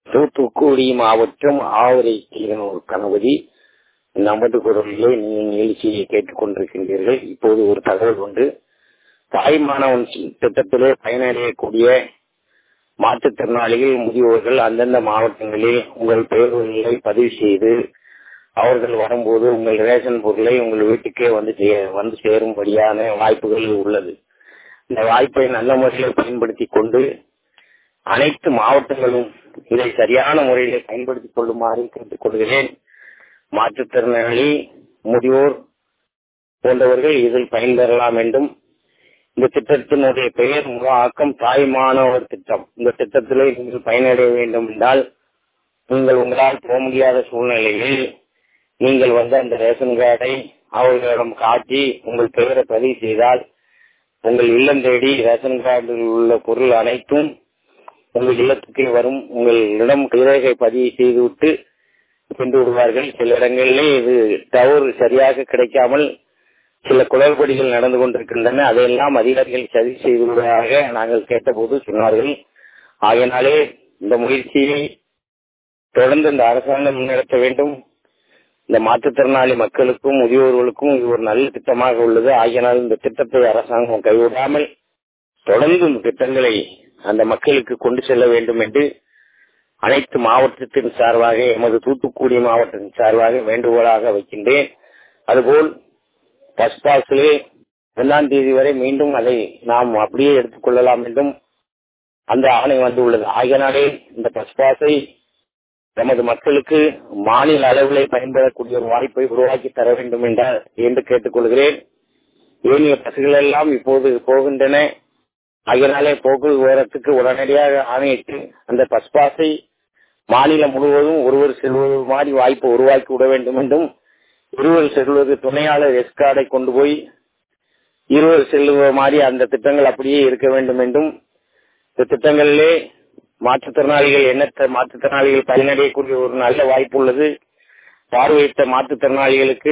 தூத்துக்குடி மாவட்டம் ஆவரை கீரனூர் கணபதி நமது குரலிலே நீங்கள் நிகழ்ச்சியை கேட்டுக் கொண்டிருக்கின்றீர்கள் இப்போது ஒரு தகவல் உண்டு தாய் மாணவன் திட்டத்திலே பயனடையக்கூடிய மாற்றுத்திறனாளிகள் முதியோர்கள் அந்தந்த மாவட்டங்களில் உங்கள் பெயர்களை பதிவு செய்து அவர்கள் வரும்போது உங்கள் ரேஷன் பொருளை உங்கள் வீட்டுக்கே வந்து சே- வந்து சேரும்படியான வாய்ப்புகள் உள்ளது இந்த வாய்ப்பை நல்ல முறையில் பயன்படுத்திக் கொண்டு அனைத்து மாவட்டங்களும் இதை சரியான முறையில் பயன்படுத்திக் கொள்ளுமாறு கேட்டுக் கொள்கிறேன் மாற்றுத்திறனாளி முதியோர் போன்றவர்கள் இதில் பயன்பெறலாம் என்றும் இந்த திட்டத்தினுடைய பெயர் முகாக்கம் தாய் மாணவர் திட்டம் இந்த திட்டத்திலே நீங்கள் பயனடைய வேண்டும் என்றால் நீங்கள் உங்களால் போக முடியாத சூழ்நிலையில் நீங்கள் வந்து அந்த ரேஷன் கார்டை அவர்களிடம் காட்டி உங்கள் பெயரை பதிவு செய்தால் உங்கள் இல்லம் தேடி ரேஷன் கார்டில் உள்ள பொருள் அனைத்தும் உங்கள் இல்லத்துக்கு வரும் உங்களிடம் கைரேகை பதிவு செய்துவிட்டு சென்று விடுவார்கள் சில இடங்களிலே இது டவர் சரியாக கிடைக்காமல் சில குளறுபடிகள் நடந்து கொண்டிருக்கின்றன அதையெல்லாம் அதிகாரிகள் சரி செய்து விடுவதாக நாங்கள் கேட்டபோது சொன்னார்கள் ஆகையினாலே இந்த முயற்சியை தொடர்ந்து இந்த அரசாங்கம் முன்னெடுத்த வேண்டும் இந்த மாற்றுத்திறனாளி மக்களுக்கும் முதியோர்களுக்கும் இது ஒரு நல்ல திட்டமாக உள்ளது ஆகையினால் இந்த திட்டத்தை அரசாங்கம் கைவிடாமல் தொடர்ந்து இந்த திட்டங்களை அந்த மக்களுக்கு கொண்டு செல்ல வேண்டும் என்று அனைத்து மாவட்டத்தின் சார்பாக எமது தூத்துக்குடி மாவட்டத்தின் சார்பாக வேண்டுகோளாக வைக்கின்றேன் அதுபோல் பஸ் பாஸிலே ஒன்றாம் தேதி வரை மீண்டும் அதை நாம் அப்படியே எடுத்துக்கொள்ளலாம் என்றும் அந்த ஆணை வந்துள்ளது ஆகையினாலே இந்த பஸ் பாஸை நமது மக்களுக்கு மாநில அளவிலே பயன்படக்கூடிய ஒரு வாய்ப்பை உருவாக்கி தர வேண்டும் என்றால் என்று கேட்டுக்கொள்கிறேன் ஏனைய பஸ்கள் எல்லாம் இப்போது போகின்றன அதனாலே போக்குவரத்துக்கு உடனடியாக ஆணையிட்டு அந்த பஸ் பாஸை மாநிலம் முழுவதும் ஒருவர் செல்வது மாதிரி வாய்ப்பு உருவாக்கி விட வேண்டும் என்றும் இருவர் செல்வது துணையாளர் எஸ் கார்டை கொண்டு போய் இருவர் செல்லுவ மாதிரி அந்த திட்டங்கள் அப்படியே இருக்க வேண்டும் என்றும் இந்த திட்டங்களிலே மாற்றுத்திறனாளிகள் எண்ணற்ற மாற்றுத்திறனாளிகள் பயனடையக்கூடிய ஒரு நல்ல வாய்ப்பு உள்ளது பார்வையிட்ட மாற்றுத்திறனாளிகளுக்கு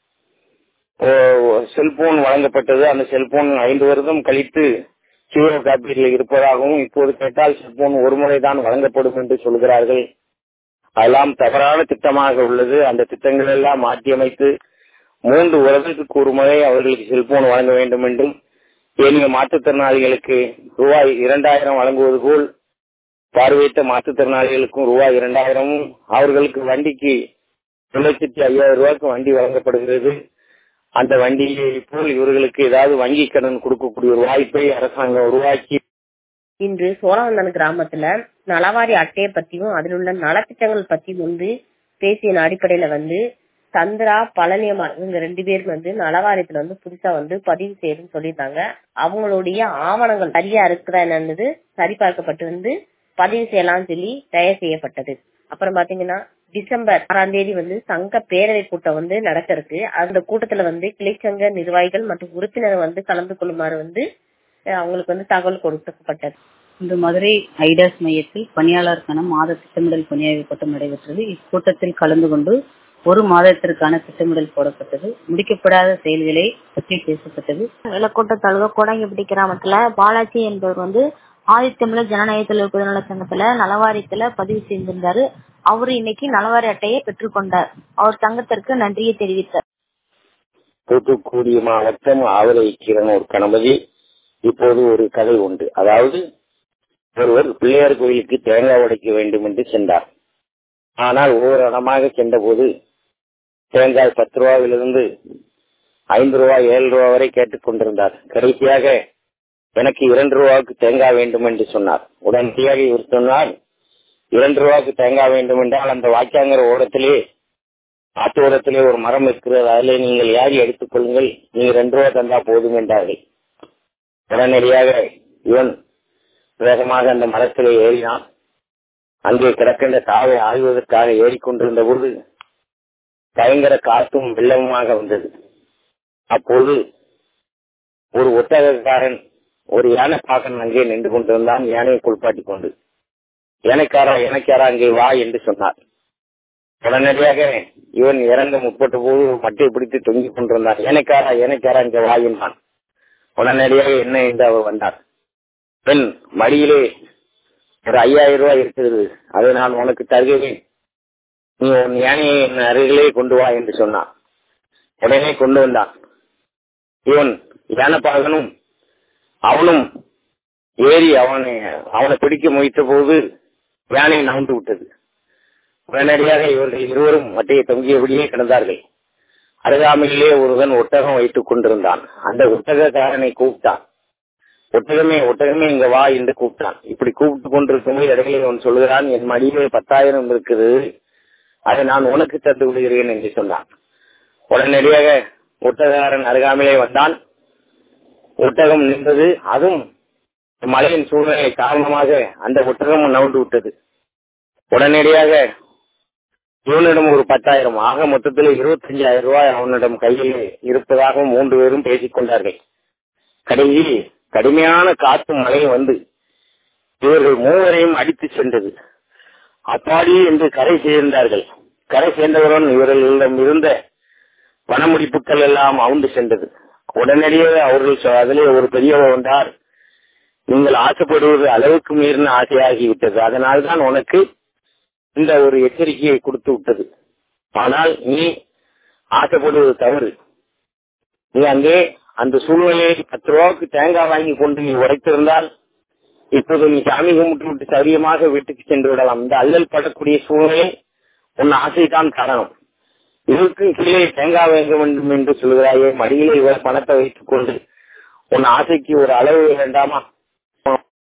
செல்போன் வழங்கப்பட்டது அந்த செல்போன் ஐந்து வருடம் கழித்து ஜீரோ காப்பீட்டில் இருப்பதாகவும் இப்போது கேட்டால் செல்போன் ஒரு முறைதான் வழங்கப்படும் என்று சொல்கிறார்கள் அதெல்லாம் தவறான திட்டமாக உள்ளது அந்த திட்டங்கள் எல்லாம் மாற்றியமைத்து மூன்று வருடத்துக்கு ஒரு முறை அவர்களுக்கு செல்போன் வழங்க வேண்டும் என்றும் ஏனைய மாற்றுத்திறனாளிகளுக்கு ரூபாய் இரண்டாயிரம் வழங்குவது போல் பார்வையிட்ட மாற்றுத்திறனாளிகளுக்கும் ரூபாய் இரண்டாயிரமும் அவர்களுக்கு வண்டிக்கு ஒரு லட்சத்தி ஐயாயிரம் ரூபாய்க்கு வண்டி வழங்கப்படுகிறது அந்த வண்டியை போல் இவர்களுக்கு ஏதாவது வங்கி கடன் கொடுக்கக்கூடிய ஒரு வாய்ப்பை அரசாங்கம் உருவாக்கி இன்று சோழவந்தன் கிராமத்துல நலவாரி அட்டையை பத்தியும் அதில் உள்ள நலத்திட்டங்கள் பத்தியும் வந்து பேசிய அடிப்படையில வந்து சந்திரா பழனியம்மா இவங்க ரெண்டு பேரும் வந்து நலவாரியத்துல வந்து புதுசா வந்து பதிவு செய்யணும்னு சொல்லியிருந்தாங்க அவங்களுடைய ஆவணங்கள் சரியா இருக்குதா என்னன்னு சரிபார்க்கப்பட்டு வந்து பதிவு செய்யலாம்னு சொல்லி தயார் செய்யப்பட்டது அப்புறம் பாத்தீங்கன்னா டிசம்பர் ஆறாம் தேதி வந்து சங்க பேரவை கூட்டம் வந்து நடக்க இருக்கு அந்த கூட்டத்துல வந்து கிளைச்சங்க நிர்வாகிகள் மற்றும் உறுப்பினர் வந்து கலந்து கொள்ளுமாறு வந்து அஹ் அவங்களுக்கு வந்து தகவல் கொடுக்கப்பட்டது இன்று மதுரை ஐடாஸ் மையத்தில் பணியாளருக்கான மாத திட்டமிடல் பணியாய்வு கூட்டம் நடைபெற்றது இக்கூட்டத்தில் கலந்து கொண்டு ஒரு மாதத்திற்கான திட்டமிடல் போடப்பட்டது முடிக்கப்படாத செயல்களை பற்றி பேசப்பட்டது வெள்ளக்கோட்டை தாலுகா கோடங்கிப்பட்டி கிராமத்துல பாலாஜி என்பவர் வந்து ஆதித்தமிழர் ஜனநாயக தொழில் பொதுநல சங்கத்துல நலவாரியத்துல பதிவு செய்திருந்தாரு அவரு இன்னைக்கு நலவாரி அட்டையை பெற்றுக்கொண்டார் அவர் சங்கத்திற்கு நன்றியை தெரிவித்தார் தூத்துக்குடி மாவட்டம் ஆவரை கிரணூர் கணபதி இப்போது ஒரு கதை உண்டு அதாவது ஒருவர் பிள்ளையார் கோயிலுக்கு தேங்காய் உடைக்க வேண்டும் என்று சென்றார் ஆனால் ஒவ்வொரு இடமாக சென்றபோது தேங்காய் பத்து ரூபாவிலிருந்து ஐந்து ரூபாய் ஏழு ரூபாய் வரை கேட்டுக் கொண்டிருந்தார் கடைசியாக எனக்கு இரண்டு ரூபாய்க்கு தேங்காய் வேண்டும் என்று சொன்னார் உடனடியாக இவர் சொன்னார் இரண்டு ரூபாய்க்கு தேங்காய் வேண்டும் என்றால் அந்த வாய்க்காங்கிற ஓரத்திலே ஆட்டு ஓரத்திலே ஒரு மரம் இருக்கிறது அதிலே நீங்கள் யாரி எடுத்துக் கொள்ளுங்கள் நீங்க ரெண்டு ரூபா தந்தா போதும் என்றார்கள் உடனடியாக இவன் வேகமாக அந்த மரத்திலே ஏறினான் அங்கே கிடக்கின்ற தாவை ஆய்வதற்காக ஏறிக்கொண்டிருந்த போது பயங்கர காற்றும் வெள்ளமுமாக வந்தது அப்போது ஒரு ஒட்டகக்காரன் ஒரு யானை பாக்கன் அங்கே நின்று கொண்டிருந்தான் யானையை குளிப்பாட்டிக் கொண்டு யானைக்காரா யானைக்காரா அங்கே வா என்று சொன்னார் உடனடியாக இவன் இறங்க முற்பட்ட போது மட்டை பிடித்து தொங்கிக் கொண்டிருந்தான் ஏனைக்காரா ஏனைக்காரா இங்க வா என்றான் உடனடியாக என்ன என்று அவர் வந்தார் பெண் மடியிலே ஒரு ஐயாயிரம் ரூபாய் இருக்கிறது அதை நான் உனக்கு தருகிறேன் நீ உன் யானையை என் அருகிலே கொண்டு வா என்று சொன்னான் உடனே கொண்டு வந்தான் இவன் யானப்பாகனும் அவனும் ஏறி அவனை அவனை பிடிக்க முயற்ற போது யானை நகர்ந்து விட்டது உடனடியாக இவர்கள் இருவரும் மட்டையை தொங்கியபடியே கிடந்தார்கள் அருகாமையிலே ஒருவன் ஒட்டகம் வைத்துக் கொண்டிருந்தான் அந்த ஒட்டகக்காரனை கூப்பிட்டான் ஒட்டகமே ஒட்டகமே இங்க வா என்று கூப்பிட்டான் இப்படி கூப்பிட்டு கொண்டிருக்கும் இடையிலே அவன் சொல்கிறான் என் மடியிலே பத்தாயிரம் இருக்குது அதை நான் உனக்கு தந்து விடுகிறேன் என்று சொன்னான் உடனடியாக ஒட்டகாரன் அருகாமையிலே வந்தான் ஒட்டகம் நின்றது அதுவும் மழையின் சூழ்நிலை காரணமாக அந்த ஒட்டகமும் நவுண்டு விட்டது உடனடியாக இவனிடம் ஒரு பத்தாயிரம் ஆக மொத்தத்தில் இருபத்தஞ்சாயிரம் ரூபாய் அவனிடம் கையில் இருப்பதாகவும் மூன்று பேரும் பேசிக் கொண்டார்கள் கடைசி கடுமையான காத்து மழை வந்து இவர்கள் மூவரையும் அடித்து சென்றது அப்பாடி என்று கரை சேர்ந்தார்கள் கரை சேர்ந்தவுடன் இவர்களிடம் இருந்த பணமுடிப்புகள் எல்லாம் அவுந்து சென்றது உடனடியாக அவர்கள் அதிலே ஒரு பெரியவர் வந்தார் நீங்கள் ஆசைப்படுவது அளவுக்கு மீறின ஆசையாகிவிட்டது அதனால்தான் உனக்கு இந்த ஒரு எச்சரிக்கையை கொடுத்து விட்டது ஆனால் நீ ஆசைப்படுவது தவறு நீ அங்கே அந்த சூழ்நிலையை பத்து ரூபாய்க்கு தேங்காய் வாங்கி கொண்டு நீ உடைத்திருந்தால் இப்போது நீ சாமி கும்பிட்டு விட்டு சரியமாக வீட்டுக்கு சென்று விடலாம் இந்த அல்லல் படக்கூடிய சூழ்நிலை உன் ஆசைதான் காரணம் இதற்கும் கீழே தேங்காய் வாங்க வேண்டும் என்று சொல்கிறாயே மடியிலே இவர் பணத்தை வைத்துக் கொண்டு உன் ஆசைக்கு ஒரு அளவு வேண்டாமா